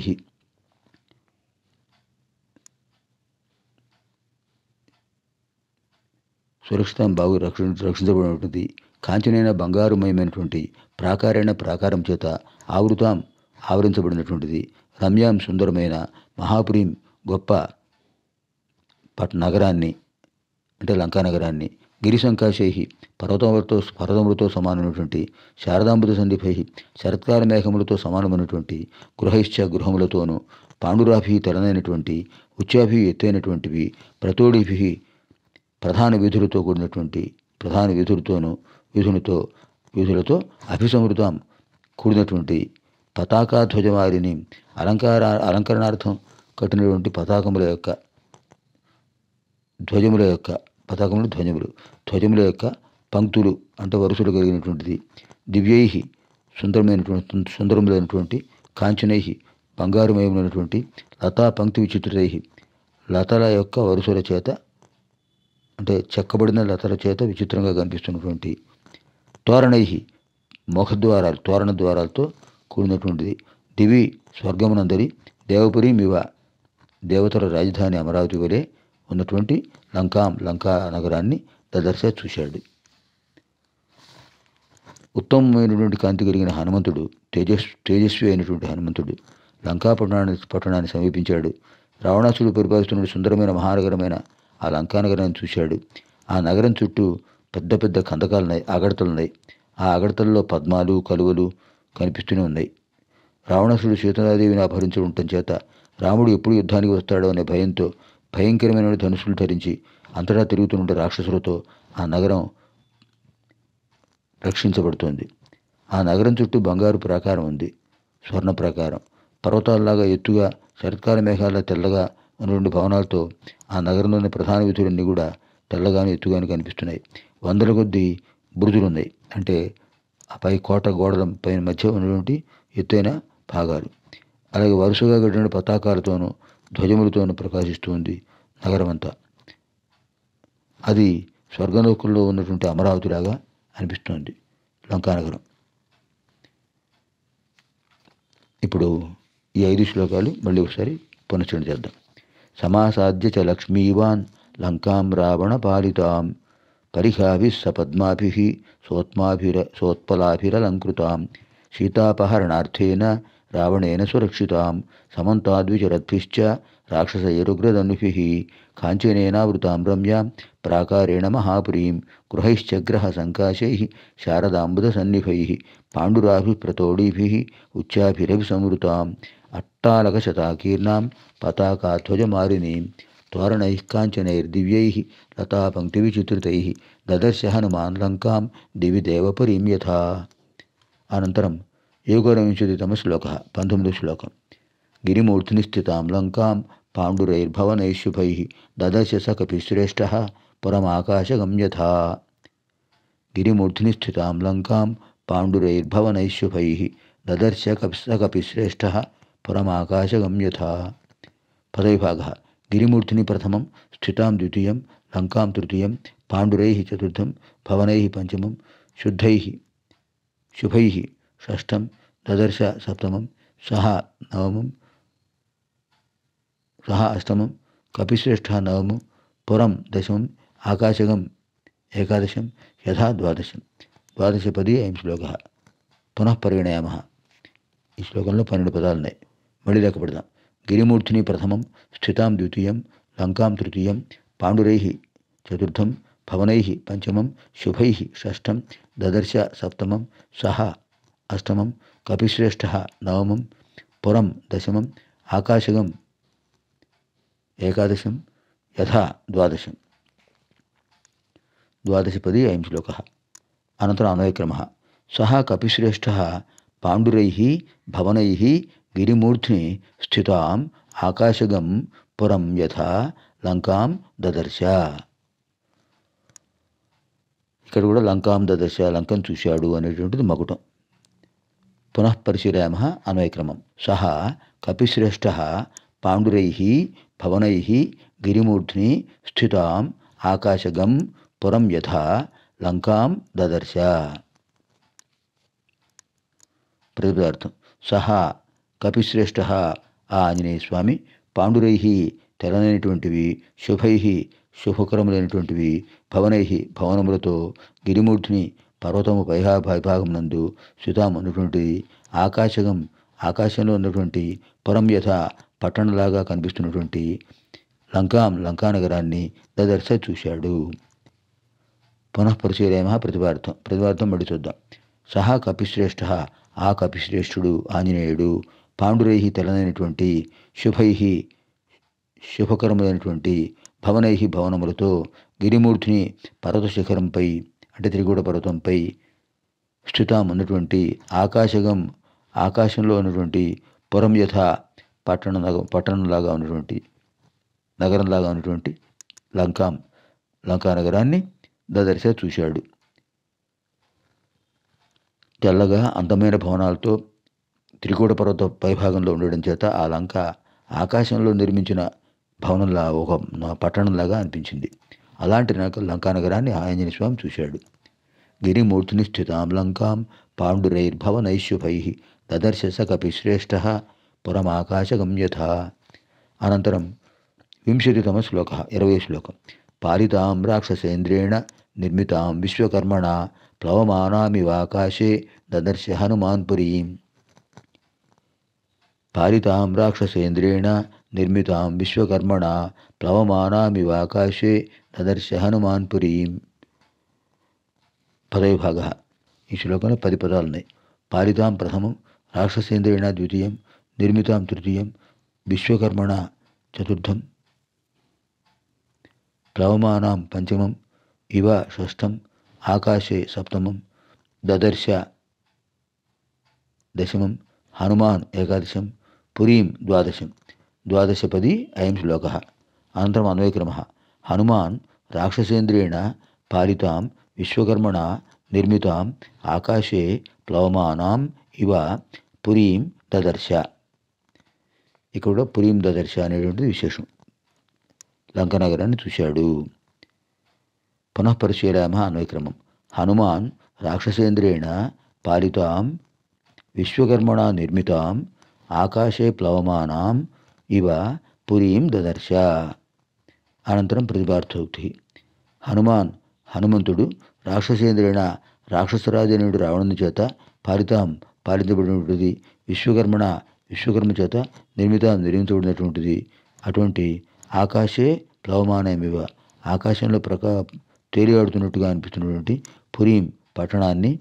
సురక్షితం బాగు రక్షణ రక్షించబడినటువంటి కాంచనైన బంగారుమయమైనటువంటి ప్రాకారైన ప్రాకారం చేత ఆవృతాం ఆవరించబడినటువంటిది రమ్యాం సుందరమైన మహాపురీం గొప్ప పట్ నగరాన్ని అంటే లంకా నగరాన్ని గిరిశంకాశై పర్వతములతో పర్వతములతో సమానమైనటువంటి శారదాంబుద సంధిపై శరత్కాల మేఘములతో సమానమైనటువంటి గృహైశ్చ గృహములతోనూ పాండురాభి తెలనైనటువంటి ఉచ్చాభి ఎత్తైనటువంటివి ప్రతోడిభి ప్రధాన విధులతో కూడినటువంటి ప్రధాన విధులతోనూ విధులతో విధులతో అభిసమృతం కూడినటువంటి పతాకా ధ్వజవారిని అలంకార అలంకరణార్థం కట్టినటువంటి పతాకముల యొక్క ధ్వజముల యొక్క పతాకములు ధ్వజములు ధ్వజముల యొక్క పంక్తులు అంటే వరుసలు కలిగినటువంటిది దివ్యై సుందరమైనటువంటి సుందరములైనటువంటి కాంచనై బంగారుమయమైనటువంటి లతా పంక్తి విచిత్రై లతల యొక్క వరుసల చేత అంటే చెక్కబడిన లతల చేత విచిత్రంగా కనిపిస్తున్నటువంటి తోరణై ముఖద్వారాలు తోరణ ద్వారాలతో కూడినటువంటిది దివి స్వర్గమునందరి దేవపురి మివ దేవతల రాజధాని అమరావతి వలె ఉన్నటువంటి లంకాం లంకా నగరాన్ని దదర్శ చూశాడు ఉత్తమమైనటువంటి కాంతి కలిగిన హనుమంతుడు తేజస్ తేజస్వి అయినటువంటి హనుమంతుడు లంకా పట్టణాన్ని పట్టణాన్ని సమీపించాడు రావణాసుడు పరిపాలిస్తున్న సుందరమైన మహానగరమైన ఆ లంకా నగరాన్ని చూశాడు ఆ నగరం చుట్టూ పెద్ద పెద్ద కందకాలు ఉన్నాయి అగడతలు ఉన్నాయి ఆ అగడతల్లో పద్మాలు కలువలు కనిపిస్తూనే ఉన్నాయి రావణాసుడు సీతాదేవిని అపహరించడం చేత రాముడు ఎప్పుడు యుద్ధానికి వస్తాడో అనే భయంతో భయంకరమైన ధనుసులు ధరించి అంతటా తిరుగుతున్న రాక్షసులతో ఆ నగరం రక్షించబడుతోంది ఆ నగరం చుట్టూ బంగారు ప్రాకారం ఉంది స్వర్ణ ప్రాకారం పర్వతాల్లాగా ఎత్తుగా శరత్కాల మేఘాల తెల్లగా ఉన్న రెండు భవనాలతో ఆ నగరంలోని ప్రధాన విధులన్నీ కూడా తెల్లగాను ఎత్తుగాను కనిపిస్తున్నాయి వందల కొద్దీ బురుజులు ఉన్నాయి అంటే ఆ పై కోట గోడల పైన మధ్య ఉన్నటువంటి ఎత్తైన భాగాలు అలాగే వరుసగా కట్టిన పతాకాలతోనూ ధ్వజములతోనూ ప్రకాశిస్తూ ఉంది నగరం అంతా అది స్వర్గలోకంలో ఉన్నటువంటి అమరావతిలాగా అనిపిస్తోంది లంకానగరం ఇప్పుడు ఈ ఐదు శ్లోకాలు మళ్ళీ ఒకసారి పునశ్చరణ చేద్దాం సమాసాద్య చ లక్ష్మీవాన్ లంకాం రావణ పాలితాం పరిహాభి సపద్మాభి సోత్మాభిర సోత్పలాభిరలంకృతాం సీతాపహరణార్థేన రావణేన సురక్షితాం సమంతాద్విచరద్భిశ్చ రాక్షసైరుగ్రదనుభిः కాంచనేనావృతాం రమ్యాం ప్రాకారేణ మహాపురీం గృహైశ్చగ్రహ సంకాశైः శారదాంబుదసన్నిభైः పాండురాభిప్రతోడీభిः ఉచ్చాభిరభిసంవృతాం అట్టాలకశతాకీర్ణాం పతాకాధ్వజమాలినీం తోరణైः కాంచనైర్దివ్యైः లతాపంక్తివిచిత్రితైः దదర్శ హనుమాన్ లంకాం దివి దేవపురీం యథా అనంతరం ఏకోనవింశతితమ శ్లోక పంతొమ్మిదో శ్లోకం గిరిమూర్తిని స్థితాం లంకాం పాండురైర్భవనైः శుభైः దదర్శ స కపిశ్రేష్ఠः పురమాకాశగం యథా గిరిమూర్తిని స్థితాం లంకాం పాండురైర్భవనైः శుభైः దదర్శ కపి స కపిశ్రేష్ఠः పురమాకాశగం యథా పదవిభాగः గిరిమూర్తిని ప్రథమం స్థితాం ద్వితీయం లంకాం తృతీయం పాండురైः చతుర్థం భవనైः పంచమం శుద్ధైः శుభైः షష్టం దదర్శ సప్తమం సహ నవమం సహ అష్టమం కపిశ్రేష్ఠ నవమం పురం దశమం ఆకాశగం ఏకాదశం యథా ద్వాదశం ద్వాదశపది అయం శ్లోక పునః పరిగణయామ ఈ శ్లోకంలో పన్నెండు పదాలు ఉన్నాయి మళ్ళీ లెక్క పెడదాం గిరిమూర్తిని ప్రథమం స్థితాం ద్వితీయం లంకాం తృతీయం పాండురై చతుర్థం భవనై పంచమం శుభై షష్టం దదర్శ సప్తమం సహ అష్టమం కపిశ్రేష్ఠ నవమం పురం దశమం ఆకాశగం ఏకాదశం యథా ద్వాదశం ద్వాదశపది అయం శ్లోక అనంతరం అన్వయక్రమ సహ కపిశ్రేష్ఠ పాండురై భవనై గిరిమూర్ధ్ని స్థితాం ఆకాశగం పురం యథా లంకాం దదర్శ ఇక్కడ కూడా లంకాం దదర్శ లంకం చూశాడు అనేటువంటిది మకుటం పునః పరిశీలయామ అన్వయక్రమం సహ కపిశ్రేష్ఠ పాండురై భవనై గిరిమూర్ధ్ని స్థితాం ఆకాశగం పురం యథా లంకాం దదర్శ ప్రతిపదార్థం సహా కపిశ్రేష్ఠ ఆ ఆంజనేయ స్వామి పాండురై తెలనైనటువంటివి శుభై శుభకరములైనటువంటివి భవనై భవనములతో గిరిమూర్తిని పర్వతము పైహా విభాగం నందు సుతాం ఉన్నటువంటి ఆకాశగం ఆకాశంలో ఉన్నటువంటి పురం యథ పట్టణలాగా కనిపిస్తున్నటువంటి లంకాం లంకానగరాన్ని దదర్శ చూశాడు పునః పరిశీలయామ ప్రతిపార్థం ప్రతిపార్థం మళ్ళీ చూద్దాం సహా కపిశ్రేష్ఠ ఆ కపిశ్రేష్ఠుడు ఆంజనేయుడు పాండురై తెలనైనటువంటి శుభై శుభకరములైనటువంటి భవనై భవనములతో గిరిమూర్తిని పర్వత శిఖరంపై అంటే త్రిగూడ పర్వతంపై స్థితం ఉన్నటువంటి ఆకాశగం ఆకాశంలో ఉన్నటువంటి పురం యథ పట్టణ నగ- పట్టణంలాగా ఉన్నటువంటి నగరంలాగా ఉన్నటువంటి లంకాం లంకా నగరాన్ని దదర్శ చూశాడు తెల్లగా అందమైన భవనాలతో త్రికూట పర్వత పైభాగంలో ఉండడం చేత ఆ లంక ఆకాశంలో నిర్మించిన భవనంలా ఒక న- పట్టణంలాగా అనిపించింది అలాంటి నగ- లంకా నగరాన్ని ఆంజనేయ స్వామి చూశాడు గిరిమూర్తిని స్థితాం లంకాం పాండురైర్భవనైశుభై దదర్శ స కపిశ్రేష్ఠ పురమాకాశగం యథా అనంతరం వింశతితమ శ్లోక ఇరవై శ్లోకం పాలితాం రాక్షసేంద్రేణ నిర్మితాం విశ్వకర్మణ ప్లవమానామివాకాశే దదర్శ హనుమాన్ పురీం పాలితాం రాక్షసేంద్రేణ నిర్మితాం విశ్వకర్మణ ప్లవమానామివాకాశే దదర్శ హనుమాన్ పురీం పదవి భాగ ఈ శ్లోకంలో పది పదాలు ఉన్నాయి పాలితాం ప్రథమం రాక్షసేంద్రేణ ద్వితీయం నిర్మితాం తృతీయం విశ్వకర్మణ చతుర్థం ప్లవమానాం పంచమం ఇవ షష్ఠం ఆకాశే సప్తమం దదర్శ దశమం హనుమాన్ ఏకాదశం పురీం ద్వాదశం ద్వాదశపది అయం శ్లోక అనంతరం అన్వయక్రమ హనుమాన్ రాక్షసేంద్రేణ పాలితాం విశ్వకర్మణ నిర్మితాం ఆకాశే ప్లవమానాం ఇవ పురీం దదర్శ ఇక్కడ పురీం దదర్శ అనేటువంటిది విశేషం లంకనగరాన్ని చూశాడు పునః పరిశీలయామ అన్వయక్రమం హనుమాన్ రాక్షసేంద్రేణ పాలితాం విశ్వకర్మణ నిర్మితాం ఆకాశే ప్లవమానాం ఇవ పురీం దదర్శ అనంతరం ప్రతిపార్థోక్తి హనుమాన్ హనుమంతుడు రాక్షసేంద్రేణ రాక్షసరాజనుడు రావణుని చేత పాలితాం పాలించబడినటువంటిది విశ్వకర్మణ విశ్వకర్మ చేత నిర్మిత నిర్మించబడినటువంటిది అటువంటి ఆకాశే ప్లవమానమివ ఆకాశంలో ప్రకా తేలియాడుతున్నట్టుగా అనిపిస్తున్నటువంటి పురీం పట్టణాన్ని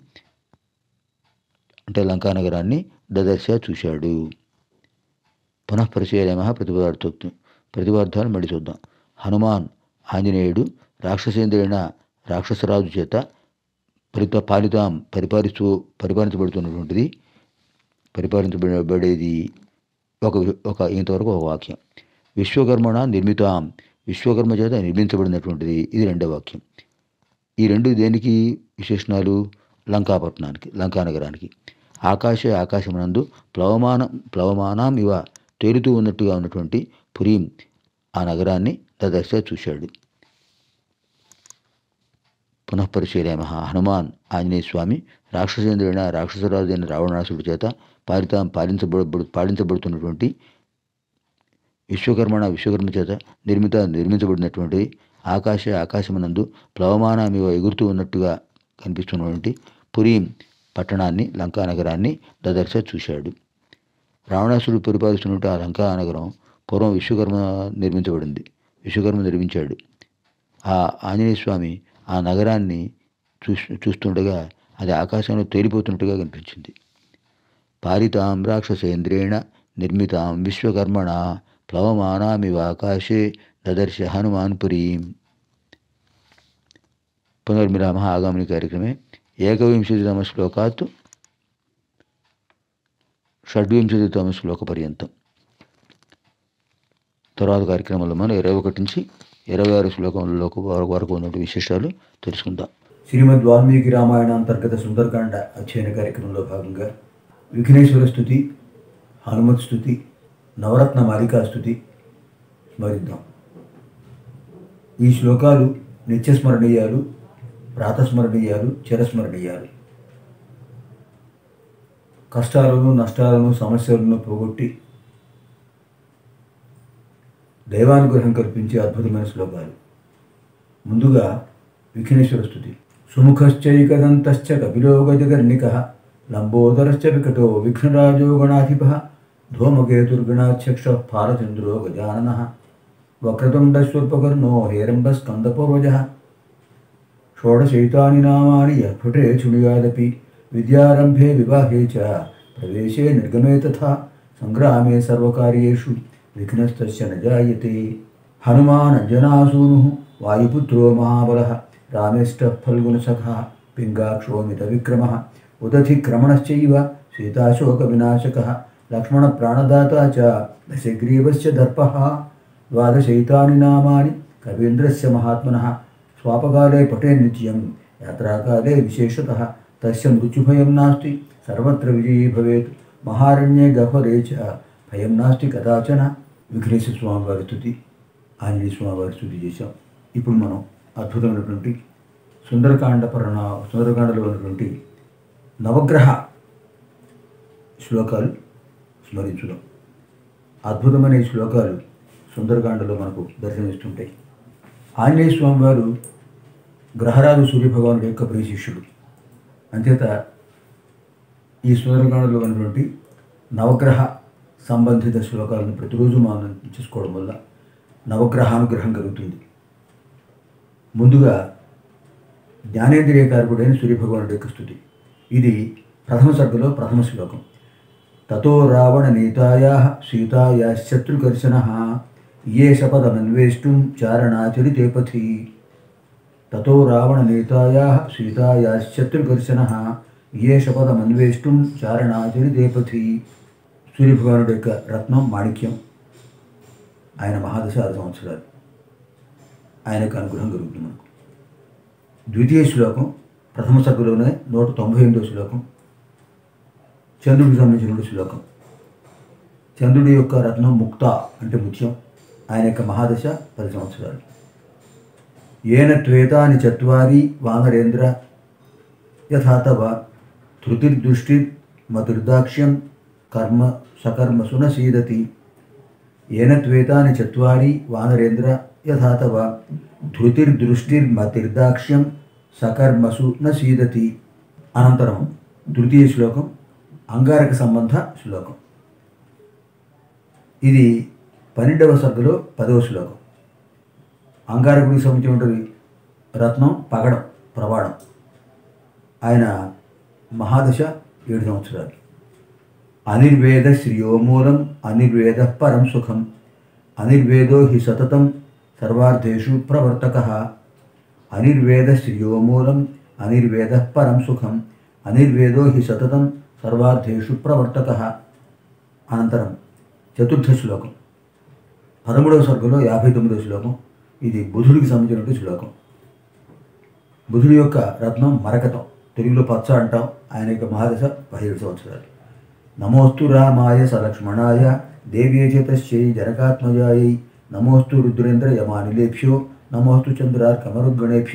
అంటే లంకా నగరాన్ని దదర్శ చూశాడు పునః పరిశీలయమ ప్రతిపార్థోక్తి ప్రతిపార్థాలు మళ్ళీ చూద్దాం హనుమాన్ ఆంజనేయుడు రాక్షసేంద్రైన రాక్షసరాజు చేత పరిత పాలితాం పరిపాలిస్తూ పరిపాలించబడుతున్నటువంటిది పరిపాలించబడేది ఒక ఒక ఇంతవరకు ఒక వాక్యం విశ్వకర్మణ నిర్మితాం విశ్వకర్మ చేత నిర్మించబడినటువంటిది ఇది రెండో వాక్యం ఈ రెండు దేనికి విశేషణాలు లంకాపట్నానికి లంకానగరానికి ఆకాశ ఆకాశమునందు ప్లవమానం ప్లవమానం ఇవ తేలుతూ ఉన్నట్టుగా ఉన్నటువంటి పురీం ఆ నగరాన్ని దదర్శ చూశాడు పునః పరిశీలయామ హనుమాన్ ఆంజనేయ స్వామి రాక్షసేంద్రుడైన రాక్షసరాజు అయిన రావణాసుడి చేత పాలిత పాలించబడ పాలించబడుతున్నటువంటి విశ్వకర్మణ విశ్వకర్మ చేత నిర్మిత నిర్మించబడినటువంటి ఆకాశ ఆకాశమునందు ప్లవమానమివ ఎగురుతూ ఉన్నట్టుగా కనిపిస్తున్నటువంటి పురీం పట్టణాన్ని లంకా నగరాన్ని దదర్శ చూశాడు రావణాసుడు పరిపాలిస్తున్నట్టు ఆ లంకా నగరం పూర్వం విశ్వకర్మ నిర్మించబడింది విశ్వకర్మ నిర్మించాడు ఆ ఆంజనేయ స్వామి ఆ నగరాన్ని చూ చూస్తుండగా అది ఆకాశంలో తేలిపోతున్నట్టుగా కనిపించింది పాలితాం రాక్షసేంద్రేణ నిర్మితాం విశ్వకర్మణ ప్లవమానామివ ఆకాశే దదర్శ హనుమాన్ పురీం పునర్మిలామ ఆగామిని కార్యక్రమే ఏకవింశతితమ శ్లోకాత్ షడ్వింశతితమ శ్లోక పర్యంతం తర్వాత కార్యక్రమంలో మనం ఇరవై ఒకటి నుంచి ఇరవై ఆరు శ్లోకంలో వరకు ఉన్నటువంటి విశేషాలు తెలుసుకుందాం శ్రీమద్ వాల్మీకి రామాయణ అంతర్గత సుందరకాండ అధ్యయన కార్యక్రమంలో భాగంగా విఘ్నేశ్వర స్థుతి హనుమత్ స్థుతి నవరత్న మాలికా స్థుతి స్మరిద్దాం ఈ శ్లోకాలు నిత్యస్మరణీయాలు ప్రాతస్మరణీయాలు చిరస్మరణీయాలు కష్టాలను నష్టాలను సమస్యలను పోగొట్టి దైవానుగ్రహం కల్పించే అద్భుతమైన శ్లోకాలు ముందుగా విఘ్నేశ్వర స్థుతి సుముఖశ్చైకదంతశ్చ కపిలో గజగర్ణిక లంబోదరశ్చ వికటో విఘ్నరాజో గణాధిప ధూమకేతుర్గణాధ్యక్ష భారచంద్రో గజానన వక్రతుండస్వల్పకర్ణో హేరంబస్కందపూర్వజ షోడశైతాని నామాని యఫుటే శృణుయాదపి విద్యారంభే వివాహే చ ప్రవేశే నిర్గమే తథా సంగ్రామే సర్వకార్యేషు విఘ్నస్తస్య న జాయతే హనుమాన్ అంజనాసూను వాయుపుత్రో మహాబలః రామేష్టः ఫల్గుణసఖः పింగాక్షోమిత విక్రమः ఉదధిక్రమణశ్చైవ సీతాశోకవినాశకः లక్ష్మణప్రాణదాతా చ దశగ్రీవస్య దర్పः ద్వాదశైతాని నామాని కవీంద్రస్య మహాత్మనः స్వాపకాలే పటే నిత్యం యాత్రాకాలే విశేషతः తస్య మృత్యుభయం నాస్తి సర్వత్ర విజయీ భవేత్ మహారణ్యే గహ్వరే చ భయం నాస్తి కదాచన విఘ్నేశ్వర స్వామి వారి స్థుతి ఆంజనేయ స్వామి వారి స్థుతి చేశాం ఇప్పుడు మనం అద్భుతమైనటువంటి సుందరకాండ పరణ సుందరకాండలో ఉన్నటువంటి నవగ్రహ శ్లోకాలు స్మరించుదాం అద్భుతమైన ఈ శ్లోకాలు సుందరకాండలో మనకు దర్శనమిస్తుంటాయి ఆంజనేయ స్వామి వారు గ్రహరాజు సూర్యభగవానుడి యొక్క ప్రియ శిష్యుడు అంచేత ఈ సుందరకాండలో ఉన్నటువంటి నవగ్రహ సంబంధిత శ్లోకాలను ప్రతిరోజు మనం చేసుకోవడం వల్ల నవగ్రహానుగ్రహం కలుగుతుంది ముందుగా జ్ఞానేంద్రియ కారకుడైన సూర్యభగవానుడి యొక్క స్థుతి ఇది ప్రథమ సర్గలో ప్రథమ శ్లోకం తతో రావణ నీతాయా సీతాయా శత్రుకర్షణ ఏ శపథమన్వేష్టం చారణాచరితే పథి తతో రావణ నీతాయా సీతాయా శత్రుకర్షణ ఏ శపథమన్వేష్టం చారణాచరితే పథి సూర్యభగవానుడి యొక్క రత్నం మాణిక్యం ఆయన మహాదశ ఆరు సంవత్సరాలు ఆయనకు అనుగ్రహం కలుగుతుంది మనకు ద్వితీయ శ్లోకం ప్రథమ సర్గలోనే నూట తొంభై ఎనిమిదో శ్లోకం చంద్రుడికి సంబంధించిన శ్లోకం చంద్రుడి యొక్క రత్నం ముక్త అంటే ముత్యం ఆయన యొక్క మహాదశ పది సంవత్సరాలు ఏన త్వేతాని చత్వారి వానరేంద్ర యథాతవ ధృతిర్దృష్టి మధుర్దాక్ష్యం కర్మ సకర్మసు న సీదతి ఏన త్వేతాని చత్వారి వానరేంద్ర యథాతవ ధృతిర్దృష్టిర్మతిర్దాక్ష్యం సకర్మసు న సీదతి అనంతరం తృతీయ శ్లోకం అంగారక సంబంధ శ్లోకం ఇది పన్నెండవ సర్గలో పదవ శ్లోకం అంగారకుడికి సంబంధించినటువంటి రత్నం పగడం ప్రవాడం ఆయన మహాదశ ఏడు సంవత్సరాలు అనిర్వేద శ్రియోమూలం అనిర్వేద పరం సుఖం అనిర్వేదో హి సతతం సర్వార్థేషు ప్రవర్తక అనిర్వేద శ్రియోమూలం అనిర్వేద పరం సుఖం అనిర్వేదో హి సతతం సర్వార్థేషు ప్రవర్తక అనంతరం చతుర్థ శ్లోకం పదమూడవ సర్గలో యాభై తొమ్మిదవ శ్లోకం ఇది బుధుడికి సంబంధించినటువంటి శ్లోకం బుధుడి యొక్క రత్నం మరకతం తెలుగులో పచ్చ అంటాం ఆయన యొక్క మహాదశ పదిహేడు సంవత్సరాలు నమోస్తు రామాయ సలక్ష్మణాయ దేవ్యేచేతశ్చై జనకాత్మజాయై నమోస్తు రుద్రేంద్ర యమానిలేభ్యో నమోస్తు చంద్రార్కమరుద్గణేభ్య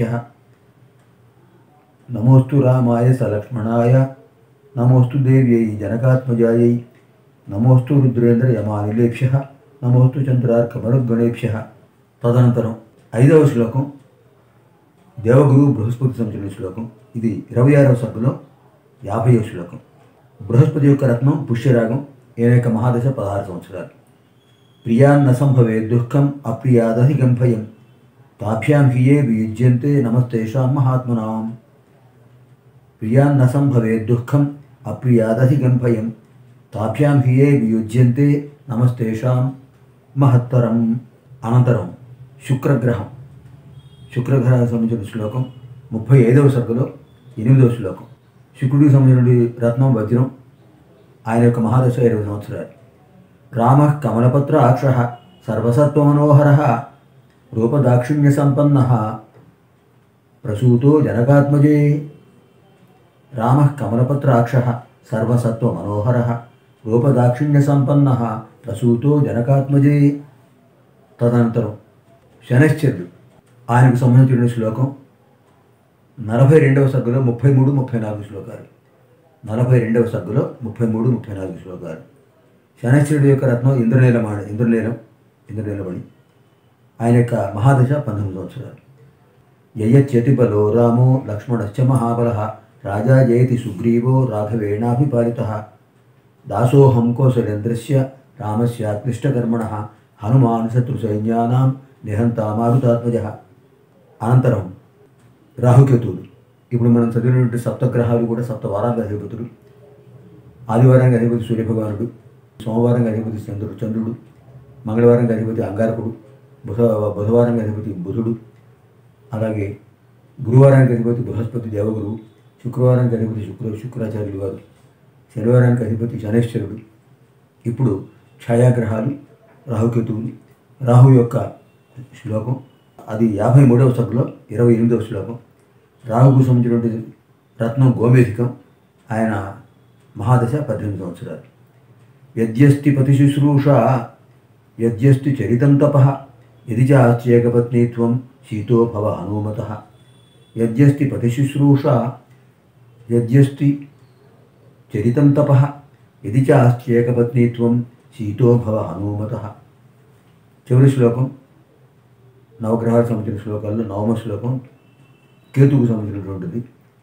నమోస్తు రామాయ సలక్ష్మణాయ నమోస్తు దేవ్యై జనకాత్మజాయై నమోస్తు రుద్రేంద్ర యమానిలేభ్య నమోస్తు చంద్రార్కమరుద్గణేభ్య తదనంతరం ఐదవ శ్లోకం దేవగురు బృహస్పతి సంబంధించిన శ్లోకం ఇది ఇరవై ఆరవ సర్గలో యాభైవ శ్లోకం బృహస్పతి యొక్క రత్నం పుష్యరాగం ఈయన యొక్క మహాదశ పదహారు సంవత్సరాలు ప్రియాన్న సంభవే దుఃఖం అప్రియాదధికం భయం తాభ్యాం హియే వియుజ్యంతే నమస్తేషాం మహాత్మనాం ప్రియాన్న సంభవే దుఃఖం అప్రియాదధికం భయం తాభ్యాం హియే వియుజ్యంతే నమస్తేషాం మహత్తరం అనంతరం శుక్రగ్రహం శుక్రగ్రహ సంబంధించిన శ్లోకం ముప్పై ఐదవ సర్గలో ఎనిమిదవ శ్లోకం శుక్రుడికి సంబంధించిన రత్నం వజ్రం ఆయన యొక్క మహాదశ ఇరవై సంవత్సరాలు రామ కమలపత్ర అక్ష సర్వసత్వమనోహర రూపదాక్షిణ్య సంపన్న ప్రసూతో జనకాత్మజే రామ కమలపత్రాక్ష సర్వసత్వమనోహర రూపదాక్షిణ్య సంపన్న ప్రసూతో జనకాత్మజే తదనంతరం శనశ్చరుడు ఆయనకు సంబంధించిన శ్లోకం నలభై రెండవ సర్గలో ముప్పై మూడు ముప్పై నాలుగు శ్లోకాలు నలభై రెండవ సర్గలో ముప్పై మూడు ముప్పై నాలుగు శ్లోకాలు శనశ్చరుడు యొక్క రత్నం ఇంద్రనీలమాణి ఇంద్రనీలం ఇంద్రనీలమణి ఆయన యొక్క మహాదశ పంతొమ్మిది సంవత్సరాలు యయత్యతిబలో రామో లక్ష్మణశ్చ మహాబల రాజా జయతి సుగ్రీవో రాఘవేణాభిపాలిత దాసోహం కోసలేంద్రస్య రామస్యాక్లిష్టకర్మణ హనుమాన్ శత్రుసైన్యానాం నిహంతా మారుతాత్మజ అనంతరం రాహుకేతువులు ఇప్పుడు మనం చదివినటువంటి సప్తగ్రహాలు కూడా సప్త వారాల అధిపతులు ఆదివారానికి అధిపతి సూర్యభగవానుడు సోమవారానికి అధిపతి చంద్రుడు చంద్రుడు మంగళవారానికి అధిపతి అంగారకుడు బుధ బుధవారానికి అధిపతి బుధుడు అలాగే గురువారానికి అధిపతి బృహస్పతి దేవగురువు శుక్రవారానికి అధిపతి శుక్ర శుక్రాచార్యులు వారు శనివారానికి అధిపతి శనేశ్వరుడు ఇప్పుడు ఛాయాగ్రహాలు రాహుకేతువులు రాహు యొక్క శ్లోకం అది యాభై మూడవ సభలో ఇరవై ఎనిమిదవ శ్లోకం రాహుకు సంబంధించినటువంటి రత్నం గోమేధికం ఆయన మహాదశ పద్దెనిమిది సంవత్సరాలు యద్యస్తి పతి శుశ్రూష యద్యస్తి చరితం తప యది చాస్త్యేకపత్నీత్వం శీతో భవ హనుమత యద్యస్తి పతి శుశ్రూష యద్యస్తి చరితం తప యది చాస్త్యేకపత్నీత్వం శీతో భవ హనుమత చివరి శ్లోకం నవగ్రహాలకు సంబంధించిన శ్లోకాల్లో నవమ శ్లోకం కేతువుకు సంబంధించినటువంటిది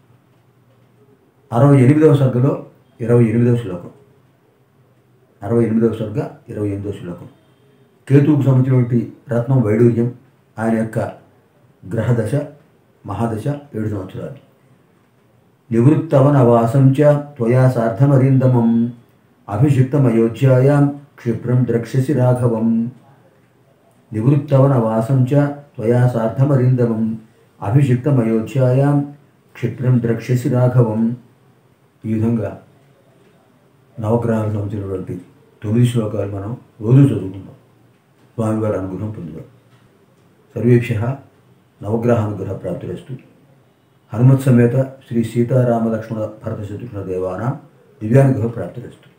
అరవై ఎనిమిదవ సర్గలో ఇరవై ఎనిమిదవ శ్లోకం అరవై ఎనిమిదవ సర్గ ఇరవై ఎనిమిదవ శ్లోకం కేతువుకు సంబంధించినటువంటి రత్నం వైడూర్యం ఆయన యొక్క గ్రహదశ మహాదశ ఏడు సంవత్సరాలు నివృత్తవనవాసం చ త్వయా సార్థమరిందమం అభిషిక్తమయోధ్యాయాం క్షిప్రం ద్రక్ష్యసి రాఘవం నివృత్తవనవాసం చ త్వయా సార్థమరిందమం అభిషిక్తమయోధ్యాయాం క్షిప్రం ద్రక్ష్యసి రాఘవం ఈ విధంగా నవగ్రహాలకు సంబంధించినటువంటి తొమ్మిది శ్లోకాలు మనం రోజు చదువుకుందాం స్వామివారి అనుగ్రహం పొందుదాం సర్వేభ్య నవగ్రహానుగ్రహ ప్రాప్తిరస్తు హనుమత్ సమేత శ్రీ సీతారామ లక్ష్మణ భరత శత్రుఘ్న దేవానాం దివ్యానుగ్రహ ప్రాప్తిరస్తు